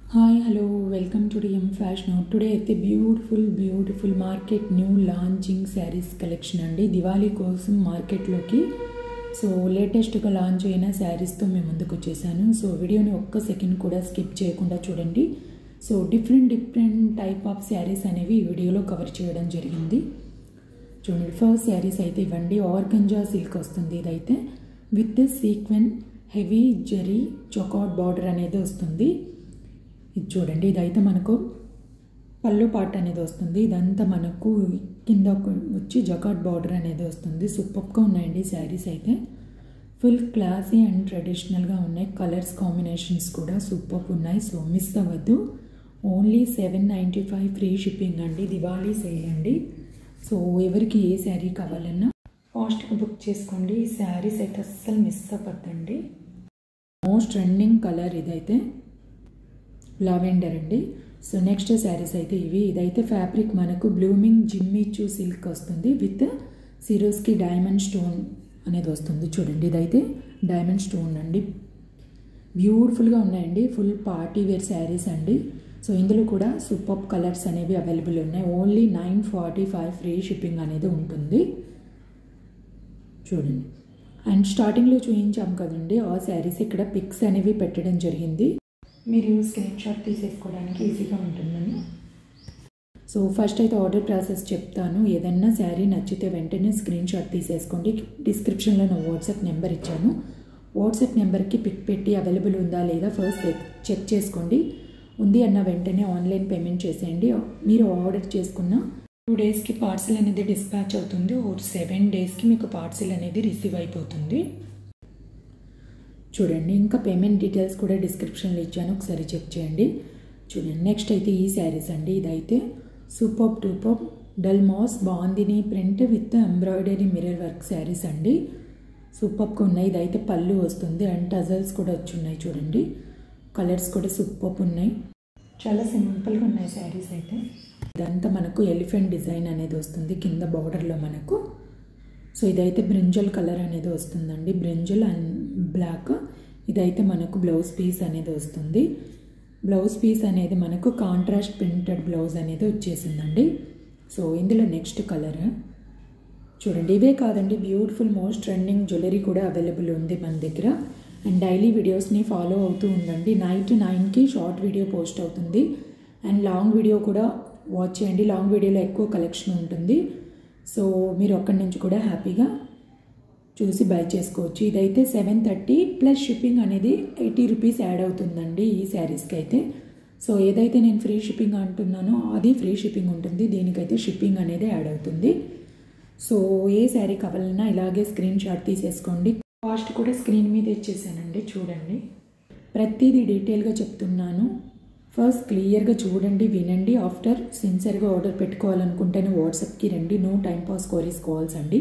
hi hello welcome to DM fashion today అయితే beautiful beautiful market new launching saris collection అండి దివాళీ కోసం మార్కెట్లోకి so లేటెస్ట్గా లాంచ్ అయిన శారీస్తో మేము ముందుకు వచ్చేసాను సో వీడియోని ఒక్క సెకండ్ కూడా స్కిప్ చేయకుండా చూడండి so different different type of saris అనేవి ఈ వీడియోలో కవర్ చేయడం జరిగింది చూడండి ఫస్ట్ శారీస్ అయితే ఇవ్వండి ఆర్గంజా సిల్క్ వస్తుంది ఇదైతే విత్ సీక్వెన్ హెవీ జరీ చొకౌట్ బార్డర్ అనేది వస్తుంది ఇది చూడండి ఇదైతే మనకు పళ్ళు పాట అనేది వస్తుంది ఇదంతా మనకు కింద వచ్చి జకాట్ బార్డర్ అనేది వస్తుంది సూపర్గా ఉన్నాయండి శారీస్ అయితే ఫుల్ క్లాసీ అండ్ ట్రెడిషనల్గా ఉన్నాయి కలర్స్ కాంబినేషన్స్ కూడా సూపర్ ఉన్నాయి సో మిస్ అవ్వద్దు only seven ninety five free shipping అండి దివాళీ సేల్ అండి సో ఎవరికి ఏ శారీ కావాలన్నా ఫాస్ట్గా బుక్ చేసుకోండి ఈ శారీస్ అయితే అస్సలు మిస్ అవ్వద్దండి మోస్ట్ ట్రెండింగ్ కలర్ ఇదైతే లావెండర్ అండి సో నెక్స్ట్ శారీస్ అయితే ఇవి ఇదైతే ఫ్యాబ్రిక్ మనకు బ్లూమింగ్ జిమ్మిచూ సిల్క్ వస్తుంది విత్ సిరోస్కి డైమండ్ స్టోన్ అనేది వస్తుంది చూడండి ఇదైతే డైమండ్ స్టోన్ అండి బ్యూటిఫుల్గా ఉన్నాయండి ఫుల్ పార్టీ వేర్ శారీస్ అండి సో ఇందులో కూడా సూపర్ కలర్స్ అనేవి అవైలబుల్ ఉన్నాయి only nine forty five free shipping అనేది ఉంటుంది చూడండి అండ్ స్టార్టింగ్లో చూపించాం కదండి ఆ శారీస్ ఇక్కడ పిక్స్ అనేవి పెట్టడం జరిగింది మీరు స్క్రీన్ షాట్ తీసేసుకోవడానికి ఈజీగా ఉంటుందని సో ఫస్ట్ అయితే ఆర్డర్ ప్రాసెస్ చెప్తాను ఏదన్నా శారీ నచ్చితే వెంటనే స్క్రీన్ షాట్ తీసేసుకోండి డిస్క్రిప్షన్లో నా వాట్సాప్ నెంబర్ ఇచ్చాను వాట్సాప్ నెంబర్కి పిక్ పెట్టి అవైలబుల్ ఉందా లేదా ఫస్ట్ చెక్ చేసుకోండి ఉంది అన్న వెంటనే ఆన్లైన్ పేమెంట్ చేసేయండి మీరు ఆర్డర్ చేసుకున్న టూ డేస్కి పార్సిల్ అనేది డిస్పాచ్ అవుతుంది ఓ సెవెన్ డేస్కి మీకు పార్సిల్ అనేది రిసీవ్ అయిపోతుంది చూడండి ఇంకా పేమెంట్ డీటెయిల్స్ కూడా డిస్క్రిప్షన్లో ఇచ్చాను ఒకసారి చెక్ చేయండి చూడండి నెక్స్ట్ అయితే ఈ శారీస్ అండి ఇదైతే సూపర్ టూపర్ డల్ మాస్ Bandhani print with embroidery mirror work saris అండి సూపర్గా ఉన్నాయి ఇదైతే పళ్ళు వస్తుంది అండ్ టజల్స్ కూడా వచ్చి ఉన్నాయి చూడండి కలర్స్ కూడా సూపర్ ఉన్నాయి చాలా సింపుల్గా ఉన్నాయి శారీస్ అయితే ఇదంతా మనకు ఎలిఫెంట్ డిజైన్ అనేది వస్తుంది కింద బార్డర్లో మనకు సో ఇదైతే బ్రింజల్ కలర్ అనేది వస్తుందండి బ్రింజల్ అండ్ బ్లాక్ ఇదైతే మనకు బ్లౌజ్ పీస్ అనేది వస్తుంది బ్లౌజ్ పీస్ అనేది మనకు కాంట్రాస్ట్ ప్రింటెడ్ బ్లౌజ్ అనేది వచ్చేసిందండి సో ఇందులో నెక్స్ట్ కలర్ చూడండి ఇవే కాదండి బ్యూటిఫుల్ మోస్ట్ ట్రెండింగ్ జ్యువెలరీ కూడా అవైలబుల్ ఉంది మన దగ్గర అండ్ డైలీ వీడియోస్ని ఫాలో అవుతూ ఉండండి నైట్ నైన్కి షార్ట్ వీడియో పోస్ట్ అవుతుంది అండ్ లాంగ్ వీడియో కూడా వాచ్ చేయండి లాంగ్ వీడియోలో ఎక్కువ కలెక్షన్ ఉంటుంది సో మీరు అక్కడి నుంచి కూడా హ్యాపీగా చూసి బై చేసుకోవచ్చు ఇదైతే సెవెన్ థర్టీ ప్లస్ షిప్పింగ్ అనేది ఎయిటీ రూపీస్ యాడ్ అవుతుందండి ఈ శారీస్కి అయితే సో ఏదైతే నేను ఫ్రీ షిప్పింగ్ అంటున్నానో అది ఫ్రీ షిప్పింగ్ ఉంటుంది దీనికైతే షిప్పింగ్ అనేది యాడ్ అవుతుంది సో ఏ శారీ కావాలన్నా ఇలాగే స్క్రీన్ షాట్ తీసేసుకోండి కాస్ట్ కూడా స్క్రీన్ మీద ఇచ్చేసానండి చూడండి ప్రతిదీ డీటెయిల్గా చెప్తున్నాను ఫస్ట్ క్లియర్గా చూడండి వినండి ఆఫ్టర్ సిన్సియర్గా ఆర్డర్ పెట్టుకోవాలనుకుంటేనే వాట్సాప్కి రండి no time pass queries calls అండి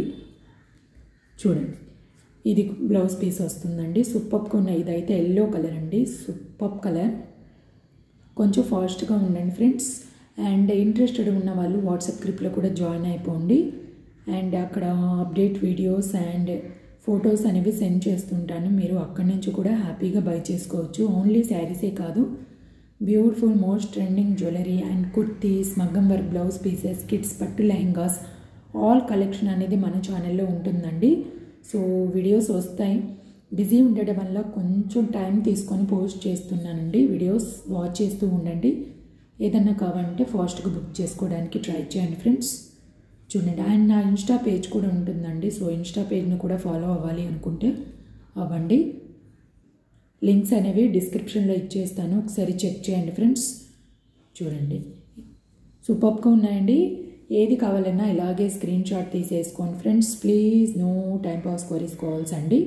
చూడండి ఇది బ్లౌజ్ పీస్ వస్తుందండి సూపర్గా ఉన్న ఇదైతే ఎల్లో కలర్ అండి సూపర్ కలర్ కొంచెం ఫాస్ట్గా ఉండండి ఫ్రెండ్స్ అండ్ ఇంట్రెస్టెడ్ ఉన్న వాళ్ళు వాట్సాప్ గ్రూప్లో కూడా జాయిన్ అయిపోండి అండ్ అక్కడ అప్డేట్ వీడియోస్ అండ్ ఫొటోస్ అనేవి సెండ్ చేస్తుంటాను మీరు అక్కడి నుంచి కూడా హ్యాపీగా బై చేసుకోవచ్చు ఓన్లీ శారీసే కాదు beautiful most trending jewellery and kurtis మగ్గం వర్క్ బ్లౌజ్ పీసెస్ కిడ్స్ పట్టు లెహంగాస్ ఆల్ కలెక్షన్ అనేది మన ఛానల్లో ఉంటుందండి సో వీడియోస్ వస్తాయి బిజీ ఉండడం వల్ల కొంచెం టైం తీసుకొని పోస్ట్ చేస్తున్నానండి వీడియోస్ వాచ్ చేస్తూ ఉండండి ఏదన్నా కావాలంటే ఫాస్ట్గా బుక్ చేసుకోవడానికి ట్రై చేయండి ఫ్రెండ్స్ చూడండి అండ్ నా ఇన్స్టా పేజ్ కూడా ఉంటుందండి సో ఇన్స్టా పేజ్ని కూడా ఫాలో అవ్వాలి అనుకుంటే అవ్వండి లింక్స్ అనేవి డిస్క్రిప్షన్లో ఇచ్చేస్తాను ఒకసారి చెక్ చేయండి ఫ్రెండ్స్ చూడండి సూపర్గా ఉన్నాయండి ఏది కావాలన్నా ఇలాగే స్క్రీన్ షాట్ తీసేసుకోండి friends please no time pass queries calls అండి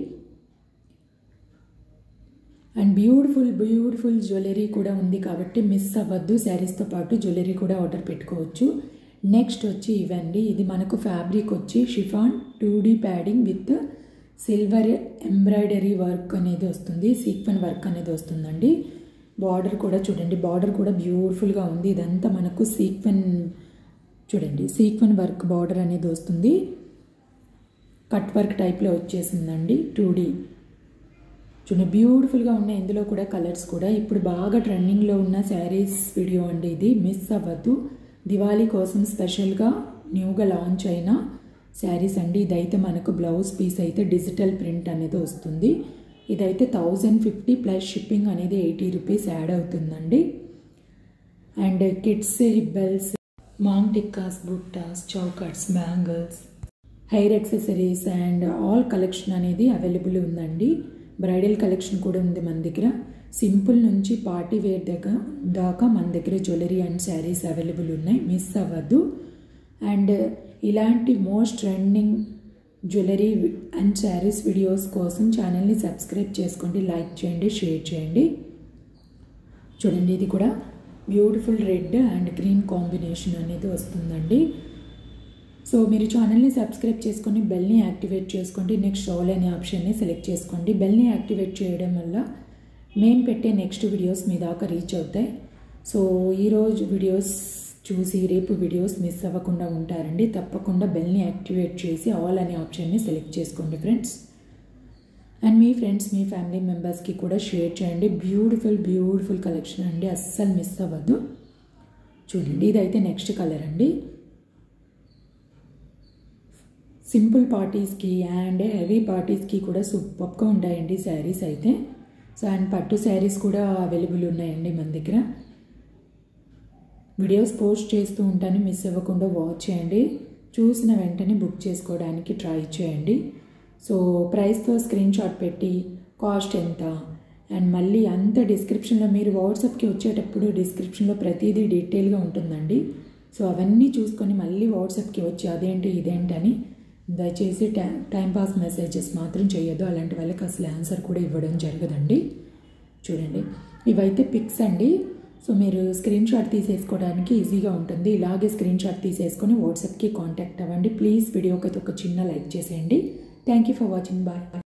అండ్ బ్యూటిఫుల్ బ్యూటిఫుల్ జ్యువెలరీ కూడా ఉంది కాబట్టి మిస్ అవ్వద్దు శారీస్తో పాటు జ్యువెలరీ కూడా ఆర్డర్ పెట్టుకోవచ్చు నెక్స్ట్ వచ్చి ఇవండి ఇది మనకు ఫ్యాబ్రిక్ వచ్చి chiffon two D padding with silver embroidery work అనేది వస్తుంది సీక్వెన్ వర్క్ అనేది వస్తుందండి బార్డర్ కూడా చూడండి బార్డర్ కూడా బ్యూటిఫుల్గా ఉంది ఇదంతా మనకు సీక్వెన్ చూడండి సీక్వెన్ వర్క్ బార్డర్ అనేది వస్తుంది కట్ వర్క్ టైప్లో వచ్చేసిందండి టూ డీ చూడండి బ్యూటిఫుల్గా ఉన్న ఇందులో కూడా కలర్స్ కూడా ఇప్పుడు బాగా ట్రెండింగ్లో ఉన్న శారీస్ వీడియో అండి ఇది మిస్ అవ్వద్దు దివాళీ కోసం స్పెషల్గా న్యూగా లాంచ్ అయిన శారీస్ అండి ఇదైతే మనకు బ్లౌజ్ పీస్ అయితే డిజిటల్ ప్రింట్ అనేది వస్తుంది ఇదైతే థౌజండ్ ఫిఫ్టీ ప్లస్ షిప్పింగ్ అనేది ఎయిటీ రూపీస్ యాడ్ అవుతుందండి and kids ribbons maang tikkas buttas చౌకట్స్ bangles hair accessories and all collection అనేది అవైలబుల్ ఉందండి బ్రైడల్ కలెక్షన్ కూడా ఉంది మన దగ్గర సింపుల్ నుంచి పార్టీ వేర్ దగ్గర దాకా మన దగ్గర జ్యువెలరీ అండ్ శారీస్ అవైలబుల్ ఉన్నాయి మిస్ అవ్వద్దు అండ్ ఇలాంటి most trending jewellery and saris videos కోసం ఛానల్ని సబ్స్క్రైబ్ చేసుకోండి లైక్ చేయండి షేర్ చేయండి చూడండి ఇది కూడా beautiful red and green combination అనేది వస్తుందండి సో మీరు ఛానల్ని సబ్స్క్రైబ్ చేసుకొని బెల్ని యాక్టివేట్ చేసుకోండి నెక్స్ట్ ఆల్ అనే ఆప్షన్ని సెలెక్ట్ చేసుకోండి బెల్ని యాక్టివేట్ చేయడం వల్ల మేము పెట్టే నెక్స్ట్ వీడియోస్ మీ దాకా రీచ్ అవుతాయి సో ఈరోజు వీడియోస్ చూసి రేపు వీడియోస్ మిస్ అవ్వకుండా ఉంటారండి తప్పకుండా బెల్ని యాక్టివేట్ చేసి ఆల్ అనే ఆప్షన్ని సెలెక్ట్ చేసుకోండి ఫ్రెండ్స్ అండ్ మీ ఫ్రెండ్స్ మీ ఫ్యామిలీ మెంబర్స్కి కూడా షేర్ చేయండి బ్యూటిఫుల్ బ్యూటిఫుల్ కలెక్షన్ అండి అస్సలు మిస్ అవ్వద్దు చూడండి ఇదైతే నెక్స్ట్ కలర్ అండి సింపుల్ పార్టీస్కి అండ్ హెవీ పార్టీస్కి కూడా సూపర్గా ఉంటాయండి శారీస్ అయితే సో అండ్ పట్టు శారీస్ కూడా అవైలబుల్ ఉన్నాయండి మన దగ్గర వీడియోస్ పోస్ట్ చేస్తూ ఉంటాను మిస్ అవ్వకుండా వాచ్ చేయండి చూసిన వెంటనే బుక్ చేసుకోవడానికి ట్రై చేయండి సో ప్రైస్తో స్క్రీన్ షాట్ పెట్టి కాస్ట్ ఎంత అండ్ మళ్ళీ అంత డిస్క్రిప్షన్లో మీరు వాట్సాప్కి వచ్చేటప్పుడు డిస్క్రిప్షన్లో ప్రతిదీ డీటెయిల్గా ఉంటుందండి సో అవన్నీ చూసుకొని మళ్ళీ వాట్సాప్కి వచ్చి అదేంటి ఇదేంటి అని దయచేసి టైం టైంపాస్ మెసేజెస్ మాత్రం చేయొద్దు అలాంటి వాళ్ళకి అసలు ఆన్సర్ కూడా ఇవ్వడం జరగదండి చూడండి ఇవైతే పిక్స్ అండి సో మీరు స్క్రీన్ షాట్ తీసేసుకోవడానికి ఈజీగా ఉంటుంది ఇలాగే స్క్రీన్ షాట్ తీసేసుకొని వాట్సాప్కి కాంటాక్ట్ అవ్వండి ప్లీజ్ వీడియోకి అయితే ఒక చిన్న లైక్ చేసేయండి thank you for watching bye